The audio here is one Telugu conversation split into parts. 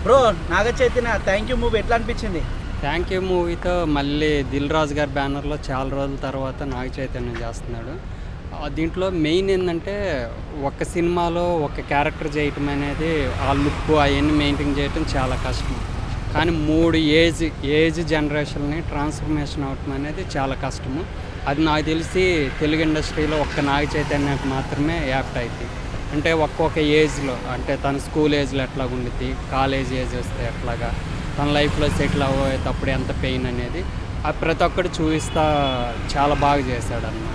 bro Naga Chaitanya thank you movie ఎట్లా అనిపించింది థ్యాంక్ యూ మూవీతో మళ్ళీ దిల్ రాజు గారి బ్యానర్లో చాలా రోజుల తర్వాత నాగ చైతన్యం చేస్తున్నాడు ఆ దీంట్లో మెయిన్ ఏంటంటే ఒక సినిమాలో ఒక క్యారెక్టర్ చేయటం అనేది ఆ లుక్ అవన్నీ మెయింటైన్ చేయటం చాలా కష్టం కానీ మూడు ఏజ్ ఏజ్ జనరేషన్ని ట్రాన్స్ఫర్మేషన్ అవటం అనేది చాలా కష్టము అది నాకు తెలిసి తెలుగు ఇండస్ట్రీలో ఒక్క నాగ చైతన్యకు మాత్రమే యాప్ట్ అవుతుంది అంటే ఒక్కొక్క ఏజ్లో అంటే తన స్కూల్ ఏజ్లో ఎట్లా ఉండిద్ది కాలేజ్ ఏజ్ వస్తే ఎట్లాగా తన లైఫ్లో సెటిల్ అవ్వేటప్పుడు ఎంత పెయిన్ అనేది అది ప్రతి ఒక్కటి చూపిస్తా చాలా బాగా చేశాడు అనమాట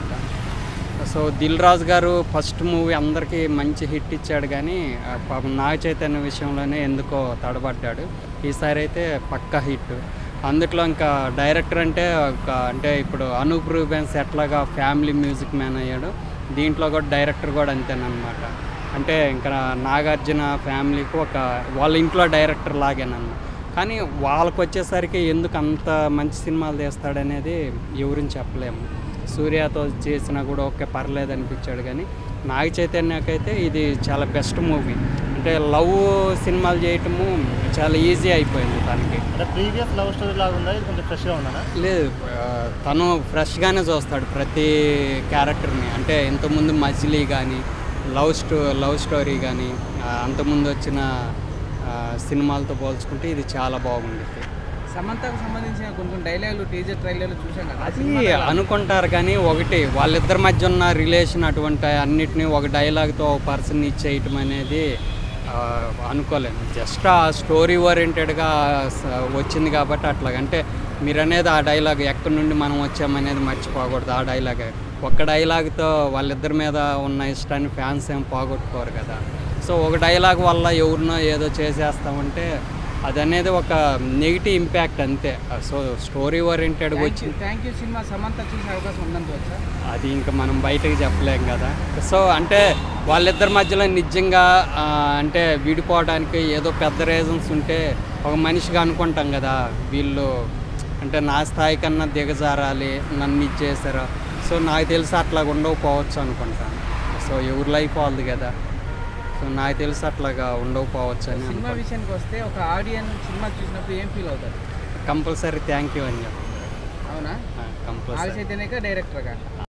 సో దిల్ రాజు గారు ఫస్ట్ మూవీ అందరికీ మంచి హిట్ ఇచ్చాడు కానీ ఆ పాపం నాగ చైతన్య విషయంలోనే ఎందుకో తడబడ్డాడు ఈసారి అయితే పక్కా హిట్ అందుట్లో ఇంకా డైరెక్టర్ అంటే ఒక అంటే ఇప్పుడు అనూప్ రూబెన్స్ ఎట్లాగా ఫ్యామిలీ మ్యూజిక్ మ్యాన్ అయ్యాడు దీంట్లో కూడా డైరెక్టర్ కూడా అంతేనమాట అంటే ఇంకా నాగార్జున ఫ్యామిలీకి ఒక వాళ్ళ ఇంట్లో డైరెక్టర్ లాగేనన్నమాట కానీ వాళ్ళకి వచ్చేసరికి ఎందుకు అంత మంచి సినిమాలు తీస్తాడనేది ఎవరిని చెప్పలేము సూర్యతో చేసినా కూడా ఓకే పర్లేదు అనిపించాడు కానీ నాగ చైతన్యకైతే ఇది చాలా బెస్ట్ మూవీ అంటే లవ్ సినిమాలు చేయటము చాలా ఈజీ అయిపోయింది తనకి అంటే ప్రీవియస్ లవ్ స్టోరీ లాగా ఉందా ఇది కొంచెం ఫ్రెష్గా ఉందా లేదు ఆ, తను ఫ్రెష్గానే చూస్తాడు ప్రతి క్యారెక్టర్ని అంటే ఇంతకుముందు మజిలీ కానీ లవ్ స్టో లవ్ స్టోరీ కానీ అంతకుముందు వచ్చిన ఆ, సినిమాలతో పోల్చుకుంటే ఇది చాలా బాగుంది సమంతకు సంబంధించిన కొన్ని కొన్ని డైలాగులు టీజర్ ట్రైలర్లు చూసాం కదా అది అనుకుంటారు కానీ ఒకటి వాళ్ళిద్దరి మధ్య ఉన్న రిలేషన్ అటువంటి అన్నిటినీ ఒక డైలాగ్తో ఒక పర్సన్ ఇచ్చేయటం అనేది ఆ, అనుకోలేను జస్ట్ ఆ స్టోరీ ఓరియంటెడ్గా వచ్చింది కాబట్టి అట్లాగంటే మీరు అనేది ఆ డైలాగ్ ఎక్కడి నుండి మనం వచ్చామనేది మర్చిపోకూడదు ఆ డైలాగ్ ఒక్క డైలాగ్తో వాళ్ళిద్దరి మీద ఉన్న ఇష్టాన్ని ఫ్యాన్స్ ఏం పోగొట్టుకోరు కదా సో ఒక డైలాగ్ వల్ల ఎవరినో ఏదో చేసేస్తామంటే అది అనేది ఒక నెగిటివ్ ఇంపాక్ట్ అంతే సో స్టోరీ ఓరియంటెడ్గా వచ్చి థ్యాంక్ యూ సినిమా సమంత చూసే అవకాశం ఉందనుకోవచ్చా అది ఇంకా మనం బయటకు చెప్పలేం కదా సో అంటే వాళ్ళిద్దరి మధ్యలో నిజంగా ఆ, అంటే విడిపోవడానికి ఏదో పెద్ద రీజన్స్ ఉంటే ఒక మనిషిగా అనుకుంటాం కదా వీళ్ళు అంటే నా స్థాయి కన్నా దిగజారాలి నన్ను ఇచ్చేసారు సో నాకు తెలిసి అట్లా ఉండకపోవచ్చు అనుకుంటాను సో ఎవరి లైఫ్ వాళ్ళది కదా సో నాకు తెలిసి అట్లాగా ఉండకపోవచ్చు అని సినిమా విషయానికి వస్తే ఒక ఆడియన్ సినిమా చూసినప్పుడు ఏం ఫీల్ అవుతారు కంపల్సరీ థ్యాంక్ యూ అని చెప్పి అవునా కంపల్సరీ నాగ చైతన్యక డైరెక్టర్గా